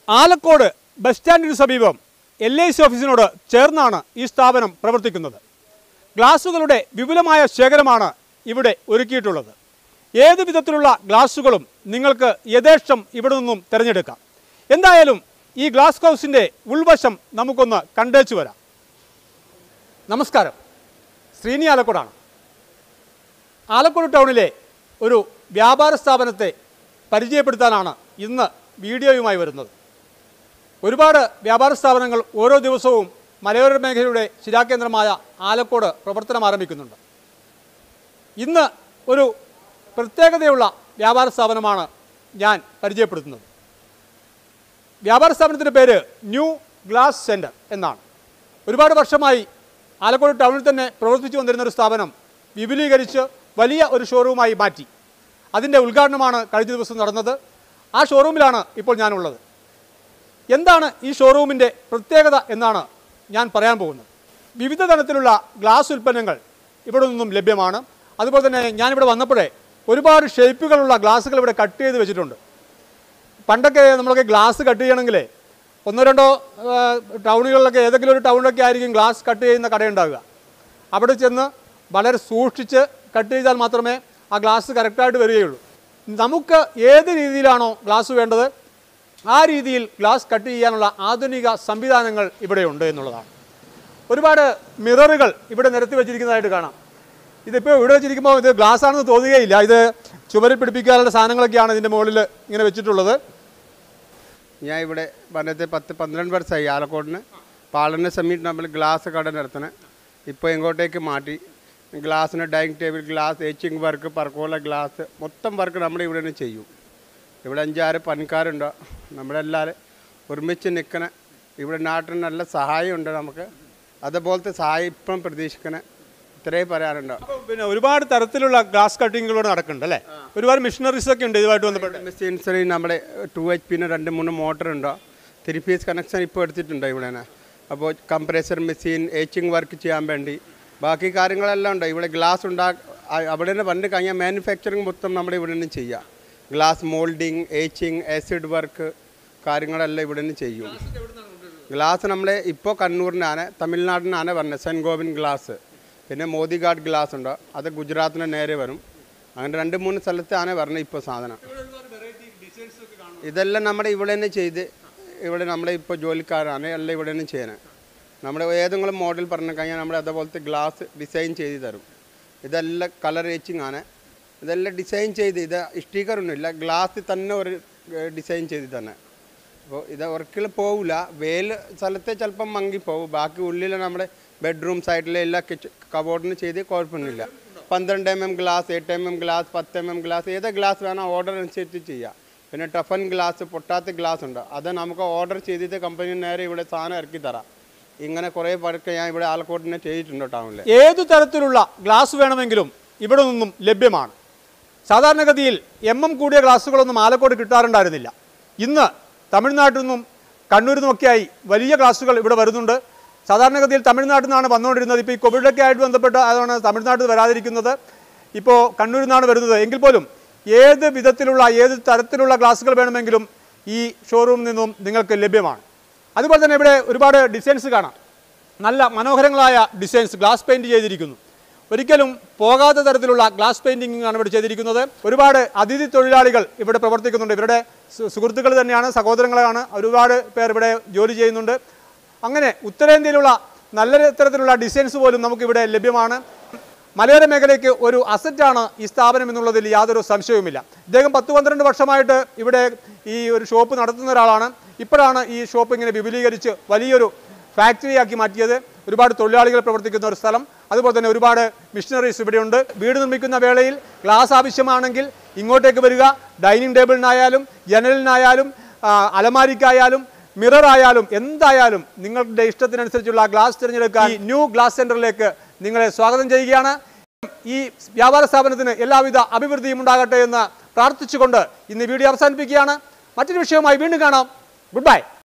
Alakode bus സ്റ്റാൻഡിന് സമീപം L I C ഓഫീസിനോട് ചേർന്നാണ് ഈ സ്ഥാപനം പ്രവർത്തിക്കുന്നത് ഗ്ലാസുകളുടെ വിപുലമായ ശേഖരമാണ് ഇവിടെ ഒരുക്കിയിട്ടുള്ളത് ഏത് വിധത്തിലുള്ള ഗ്ലാസുകളും നിങ്ങൾക്ക് യഥേഷ്ടം ഇവിടെ നിന്നും തിരഞ്ഞെടുക്കാം എന്തായാലും ഈ ഗ്ലാസ് ഹൗസിൻ്റെ ഉൾവശം നമുക്കൊന്ന് കണ്ടേച്ചു വരാം നമസ്കാരം ശ്രീനി ആലക്കോടാണ് ആലക്കോട് ടൗണിലെ ഒരു വ്യാപാര സ്ഥാപനത്തെ പരിചയപ്പെടുത്താനാണ് ഇന്ന് വീഡിയോയുമായി വരുന്നത് ഒരുപാട് വ്യാപാര സ്ഥാപനങ്ങൾ ഓരോ ദിവസവും മലയോര മേഖലയുടെ ശിലാകേന്ദ്രമായ ആലക്കോട് പ്രവർത്തനം ആരംഭിക്കുന്നുണ്ട് ഇന്ന് ഒരു പ്രത്യേകതയുള്ള വ്യാപാര സ്ഥാപനമാണ് ഞാൻ പരിചയപ്പെടുത്തുന്നത് വ്യാപാര സ്ഥാപനത്തിൻ്റെ പേര് ന്യൂ ഗ്ലാസ് സെൻറ്റർ എന്നാണ് ഒരുപാട് വർഷമായി ആലക്കോട് ടൗണിൽ തന്നെ പ്രവർത്തിച്ചു വന്നിരുന്ന ഒരു സ്ഥാപനം വിപുലീകരിച്ച് വലിയ ഒരു ഷോറൂമായി മാറ്റി അതിൻ്റെ ഉദ്ഘാടനമാണ് കഴിഞ്ഞ ദിവസം നടന്നത് ആ ഷോറൂമിലാണ് ഇപ്പോൾ ഞാനുള്ളത് എന്താണ് ഈ ഷോറൂമിൻ്റെ പ്രത്യേകത എന്നാണ് ഞാൻ പറയാൻ പോകുന്നത് വിവിധ തരത്തിലുള്ള ഗ്ലാസ് ഉൽപ്പന്നങ്ങൾ ഇവിടെ നിന്നും ലഭ്യമാണ് അതുപോലെ തന്നെ ഞാനിവിടെ വന്നപ്പോഴേ ഒരുപാട് ഷേപ്പുകളുള്ള ഗ്ലാസുകൾ ഇവിടെ കട്ട് ചെയ്ത് വെച്ചിട്ടുണ്ട് പണ്ടൊക്കെ നമ്മളൊക്കെ ഗ്ലാസ് കട്ട് ചെയ്യണമെങ്കിൽ ഒന്നോ രണ്ടോ ആ, ടൗണുകളിലൊക്കെ ഏതെങ്കിലും ഒരു ടൗണിലൊക്കെ ആയിരിക്കും ഗ്ലാസ് കട്ട് ചെയ്യുന്ന കടയുണ്ടാവുക അവിടെ ചെന്ന് വളരെ സൂക്ഷിച്ച് കട്ട് ചെയ്താൽ മാത്രമേ ആ ഗ്ലാസ് കറക്റ്റായിട്ട് വരികയുള്ളൂ നമുക്ക് ഏത് രീതിയിലാണോ ഗ്ലാസ് വേണ്ടത് ആ രീതിയിൽ ഗ്ലാസ് കട്ട് ചെയ്യാനുള്ള ആധുനിക സംവിധാനങ്ങൾ ഇവിടെയുണ്ട് എന്നുള്ളതാണ് ഒരുപാട് മിററുകൾ ഇവിടെ നിരത്തി വെച്ചിരിക്കുന്നതായിട്ട് കാണാം ഇതിപ്പോൾ ഇവിടെ വെച്ചിരിക്കുമ്പോൾ ഇത് ഗ്ലാസ് ആണെന്ന് തോന്നുകയില്ല ഇത് ചുമരിൽ പിടിപ്പിക്കാനുള്ള സാധനങ്ങളൊക്കെയാണ് ഇതിൻ്റെ മുകളിൽ ഇങ്ങനെ വെച്ചിട്ടുള്ളത് ഞാൻ ഇവിടെ വന്നിട്ട് പത്ത് പന്ത്രണ്ട് വർഷമായി ആലക്കോടിന് പാളന സമീപം നമ്മൾ ഗ്ലാസ് കട നടത്തണേ ഇപ്പോൾ ഇങ്ങോട്ടേക്ക് മാറ്റി ഗ്ലാസ്സിന് dining table glass etching work പറക്കോല ഗ്ലാസ് മൊത്തം വർക്ക് നമ്മൾ ഇവിടെ നിന്ന് ചെയ്യും ഇവിടെ അഞ്ചാറ് പണിക്കാരുണ്ട് നമ്മളെല്ലാവരും ഒരുമിച്ച് നിൽക്കണ ഇവിടെ നാട്ടിന് നല്ല സഹായമുണ്ട് നമുക്ക് അതുപോലത്തെ സഹായം ഇപ്പം പ്രതീക്ഷിക്കണേ ഇത്രയും പറയാനുണ്ട് അപ്പോൾ പിന്നെ ഒരുപാട് തരത്തിലുള്ള ഗ്ലാസ് കട്ടിങ്ങുകളോട് നടക്കുന്നുണ്ട് അല്ലേ ഒരുപാട് മെഷീനറീസ് ഒക്കെ ഉണ്ട് ഇതുമായിട്ട് ബന്ധപ്പെട്ട് മെഷീൻസിൽ നമ്മുടെ ടു എച്ച് പിന്നെ രണ്ട് മൂന്ന് മോട്ടറുണ്ട് ത്രീ പീസ് കണക്ഷൻ ഇപ്പോൾ എടുത്തിട്ടുണ്ട് ഇവിടെ അപ്പോൾ കംപ്രസർ മെഷീൻ ഏച്ചിങ് വർക്ക് ചെയ്യാൻ വേണ്ടി ബാക്കി കാര്യങ്ങളെല്ലാം ഉണ്ട് ഇവിടെ ഗ്ലാസ് ഉണ്ടാ ആ- അവിടെ നിന്ന് പണ്ട് കഴിഞ്ഞാൽ മാനുഫാക്ചറിങ് മൊത്തം നമ്മുടെ ഇവിടെ നിന്ന് ചെയ്യാം glass moulding etching acid work കാര്യങ്ങളെല്ലാം ഇവിടെ നിന്ന് ചെയ്യും ഗ്ലാസ് നമ്മളെ ഇപ്പോൾ കണ്ണൂരിനാണ് തമിഴ്നാട്ടിനാണ് പറഞ്ഞത് സെൻറ്റ് ഗോവിൻ ഗ്ലാസ് പിന്നെ മോദിഗാഡ് ഗ്ലാസ് ഉണ്ട് അത് ഗുജറാത്തിന് നേരെ വരും അങ്ങനെ രണ്ട് മൂന്ന് സ്ഥലത്താണ് പറഞ്ഞത് ഇപ്പോൾ സാധനം ഇതെല്ലാം നമ്മുടെ ഇവിടെ തന്നെ ചെയ്ത് ഇവിടെ നമ്മളെ ഇപ്പോൾ ജോലിക്കാരാണ് എല്ലാം ഇവിടെ തന്നെ ചെയ്യണത് നമ്മുടെ ഏതെങ്കിലും മോഡൽ പറഞ്ഞു കഴിഞ്ഞാൽ നമ്മൾ അതുപോലത്തെ ഗ്ലാസ് ഡിസൈൻ ചെയ്ത് തരും ഇതെല്ലാം കളർ ഏച്ചിങ് ആണ് ഇതെല്ലാം ഡിസൈൻ ചെയ്ത് ഇത് സ്റ്റിക്കറൊന്നുമില്ല ഗ്ലാസ്സിൽ തന്നെ ഒരു ഡിസൈൻ ചെയ്ത് തന്നെ അപ്പോൾ ഇത് ഒരിക്കലും പോവില്ല വേൽ സ്ഥലത്തെ ചിലപ്പം മങ്ങി പോകും ബാക്കി ഉള്ളിൽ നമ്മുടെ ബെഡ്റൂം സൈഡിലെ എല്ലാ കിച്ച് കബോർഡിന് ചെയ്ത് കുഴപ്പമൊന്നുമില്ല പന്ത്രണ്ട് എം എം ഗ്ലാസ് എട്ട് എം എം ഗ്ലാസ് പത്ത് എം എം ഗ്ലാസ് ഏത് ഗ്ലാസ് വേണം ഓർഡർ അനുസരിച്ച് ചെയ്യാം പിന്നെ ടഫൻ ഗ്ലാസ് പൊട്ടാത്ത ഗ്ലാസ് ഉണ്ട് അത് നമുക്ക് ഓർഡർ ചെയ്തിട്ട് കമ്പനി നേരെ ഇവിടെ സാധനം ഇറക്കി തരാം ഇങ്ങനെ കുറേ വർക്ക് ഞാൻ ഇവിടെ ആലക്കോട്ടിനെ ചെയ്തിട്ടുണ്ട് ടൗണിൽ ഏതു തരത്തിലുള്ള ഗ്ലാസ് വേണമെങ്കിലും ഇവിടെ നിന്നും ലഭ്യമാണ് സാധാരണഗതിയിൽ എം എം കൂടിയ ഗ്ലാസുകളൊന്നും ആലക്കോട് കിട്ടാറുണ്ടായിരുന്നില്ല ഇന്ന് തമിഴ്നാട്ടിൽ നിന്നും കണ്ണൂരിൽ നിന്നുമൊക്കെയായി വലിയ ഗ്ലാസുകൾ ഇവിടെ വരുന്നുണ്ട് സാധാരണഗതിയിൽ തമിഴ്നാട്ടിൽ നിന്നാണ് വന്നുകൊണ്ടിരുന്നത് ഇപ്പോൾ ഈ കോവിഡൊക്കെ ആയിട്ട് ബന്ധപ്പെട്ട് അതാണ് തമിഴ്നാട്ടിൽ വരാതിരിക്കുന്നത് ഇപ്പോൾ കണ്ണൂരിൽ നിന്നാണ് വരുന്നത് എങ്കിൽ പോലും ഏത് വിധത്തിലുള്ള ഏത് തരത്തിലുള്ള ഗ്ലാസുകൾ വേണമെങ്കിലും ഈ ഷോറൂമിൽ നിന്നും നിങ്ങൾക്ക് ലഭ്യമാണ് അതുപോലെ തന്നെ ഇവിടെ ഒരുപാട് ഡിസൈൻസ് കാണാം നല്ല മനോഹരങ്ങളായ ഡിസൈൻസ് ഗ്ലാസ് പെയിൻറ് ചെയ്തിരിക്കുന്നു ഒരിക്കലും പോകാത്ത തരത്തിലുള്ള ഗ്ലാസ് പെയിൻറ്റിംഗ് ആണ് ഇവിടെ ചെയ്തിരിക്കുന്നത് ഒരുപാട് അതിഥി തൊഴിലാളികൾ ഇവിടെ പ്രവർത്തിക്കുന്നുണ്ട് ഇവരുടെ സു- സുഹൃത്തുക്കൾ തന്നെയാണ് സഹോദരങ്ങളാണ് ഒരുപാട് പേർ ഇവിടെ ജോലി ചെയ്യുന്നുണ്ട് അങ്ങനെ ഉത്തരേന്ത്യയിലുള്ള നല്ല തരത്തിലുള്ള ഡിസൈൻസ് പോലും നമുക്കിവിടെ ലഭ്യമാണ് മലയോര മേഖലയ്ക്ക് ഒരു അസറ്റാണ് ഈ സ്ഥാപനം എന്നുള്ളതിൽ യാതൊരു സംശയവുമില്ല ഇദ്ദേഹം പത്ത് പന്ത്രണ്ട് വർഷമായിട്ട് ഇവിടെ ഈ ഒരു ഷോപ്പ് നടത്തുന്ന ഒരാളാണ് ഇപ്പോഴാണ് ഈ ഷോപ്പ് ഇങ്ങനെ വിപുലീകരിച്ച് വലിയൊരു ഫാക്ടറിയാക്കി മാറ്റിയത് ഒരുപാട് തൊഴിലാളികൾ പ്രവർത്തിക്കുന്ന ഒരു സ്ഥലം അതുപോലെ തന്നെ ഒരുപാട് മിഷനറീസ് ഇവിടെയുണ്ട് വീട് നിർമ്മിക്കുന്ന വേളയിൽ ഗ്ലാസ് ആവശ്യമാണെങ്കിൽ ഇങ്ങോട്ടേക്ക് വരിക ഡൈനിങ് ടേബിളിനായാലും ജനലിനായാലും ആ, അലമാരിക്കായാലും മിറർ ആയാലും എന്തായാലും നിങ്ങളുടെ ഇഷ്ടത്തിനനുസരിച്ചുള്ള ഗ്ലാസ് തിരഞ്ഞെടുക്കാൻ ഈ ന്യൂ ഗ്ലാസ് സെന്ററിലേക്ക് നിങ്ങളെ സ്വാഗതം ചെയ്യുകയാണ് ഈ വ്യാപാര സ്ഥാപനത്തിന് എല്ലാവിധ അഭിവൃദ്ധിയും ഉണ്ടാകട്ടെ എന്ന് പ്രാർത്ഥിച്ചുകൊണ്ട് ഇന്ന് ഈ വീഡിയോ അവസാനിപ്പിക്കുകയാണ് മറ്റൊരു വിഷയവുമായി വീണ്ടും കാണാം ഗുഡ് ബൈ